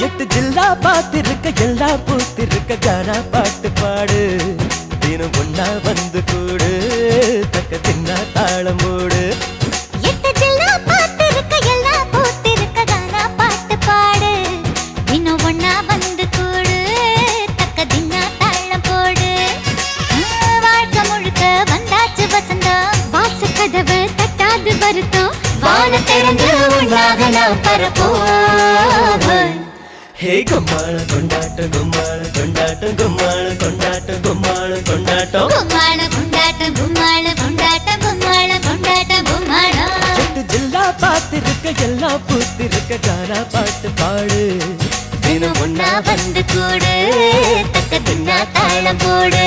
எட்டு ஜில்லா பார்த்திருக்க எல்லா பூத்திருக்க கானா பாட்டு பாடு தினம் ஒன்னா வந்து கூடு தக்க தின்னா தாளம் போடு எட்டு ஜில்லா பார்த்திருக்க எல்லா பூத்திருக்க கானா பாட்டு பாடு இன்னும் ஒண்ணா வந்து கூடு தக்க தின்னா தாளம் போடு ஆ, வாழ்க்கை முழுக்க வந்தாச்சு வசந்தம் வாச கதவு தட்டாது வருத்தம் வான திறந்து உண்டாக நாம் பரப்போம் ஹே கும்மாள கொண்டாட்டம் கும்மாள கொண்டாட்டம் கும்மாள கொண்டாட்டம் கும்மாள கொண்டாட்டம் கும்மாள கொண்டாட்டம் கும்மாள கொண்டாட்டம் கும்மாள கொண்டாட்டம் கும்மாளம் எட்டு ஜில்லா பார்த்திருக்க எல்லா பூத்திருக்க கானா பாட்டு பாடு தினம் ஒன்னா ஒன்னா வந்து கூடு தக்க தின்னா தாளம் போடு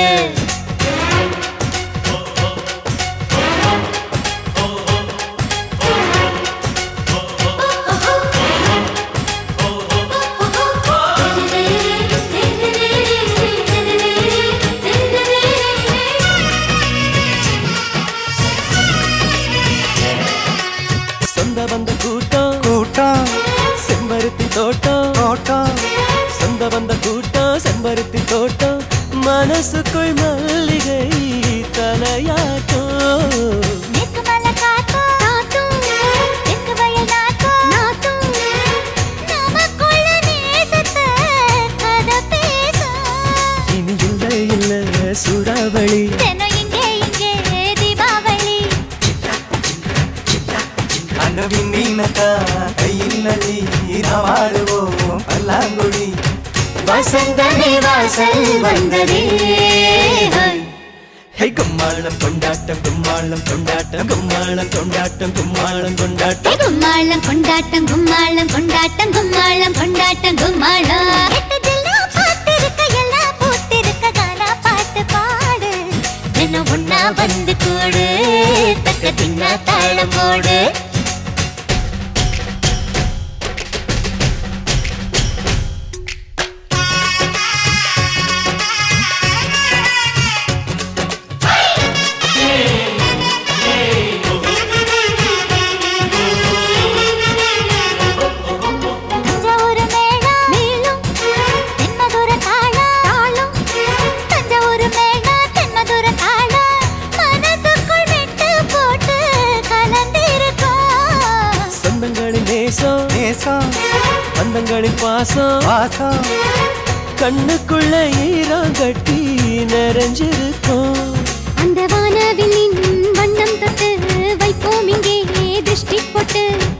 சொந்த வந்த கூட்டம் கூட்டம் செம்பருத்தி தோட்டம் தோட்டம் சொந்த வந்த கூட்டம் செம்பருத்தி தோட்டம் மனசுக்குள் மல்லிகை தலையாட்டம் மேற்கு மலை காத்தும் காத்தும், தெற்கு வயல் நாத்தும் நாத்தும், நமக்குள்ள நேசத்தை கதை பேசும். இனி இல்லை இல்லை சூறாவளி தினம் இங்கே இங்கே தீபாவளி அந்த விண்ணீனத்தா கையில் அள்ளி நாடுவோம் பல்லாங்குடி வசந்தமே வாசல் வந்ததே ஹோய். ஹே கும்மாளம் கொண்டாட்டம் கும்மாளம் கொண்டாட்டம் கும்மாளம் கொண்டாட்டம் கும்மாளம் கொண்டாட்டம் கும்மாளம் கொண்டாட்டம் கும்மாளம் கொண்டாட்டம் கும்மாளம் கொண்டாட்டம் கும்மாளம் எட்டு ஜில்லா பார்த்திருக்க எல்லா பூத்திருக்க கானா பாட்டு பாடு தினம் ஒன்னா வந்து கூடு தக்க தின்னா தாளம் போடு தஞ்சாவூர் மேளம் மேலும் தென்மதுர தாளம் தாளம் தஞ்சாவூர் மேளம் தென்மதுர தாளம் மனசுக்குள் விட்டு போட்டு கலந்திருக்கும் சொந்தங்களின் நேசம் நேசம் பந்தங்களின் பாசம் வாசம் கண்ணுக்குள்ள ஈரம் கட்டி நிறைஞ்சிருக்கும் அந்த வானவில்லின் வண்ணம் தொட்டு வைப்போம் இங்கே திருஷ்டி போட்டு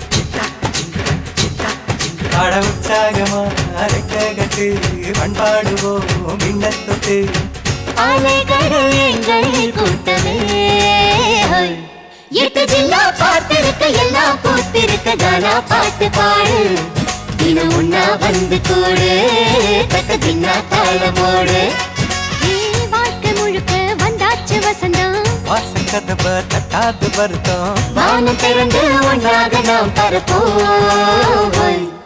அட உற்சாகமா அரைக்க கட்டு பண்பாடுவோம் மின்னத்தொட்டு அலைகடல் எங்கள் கூட்டமே ஹோய். எட்டு ஜில்லா பார்த்திருக்க எல்லாம் பூத்திருக்க கானா பாட்டு பாடு தினம் ஒன்னா வந்து கூடு தக்க தின்னா தாளமோடு வாழ்க்கை முழுக்க வந்தாச்சு வசந்தம் வாசல் கதவை தட்டாது வருத்தம் வானம் திறந்து ஒன்றாக நாம் பரப்போம்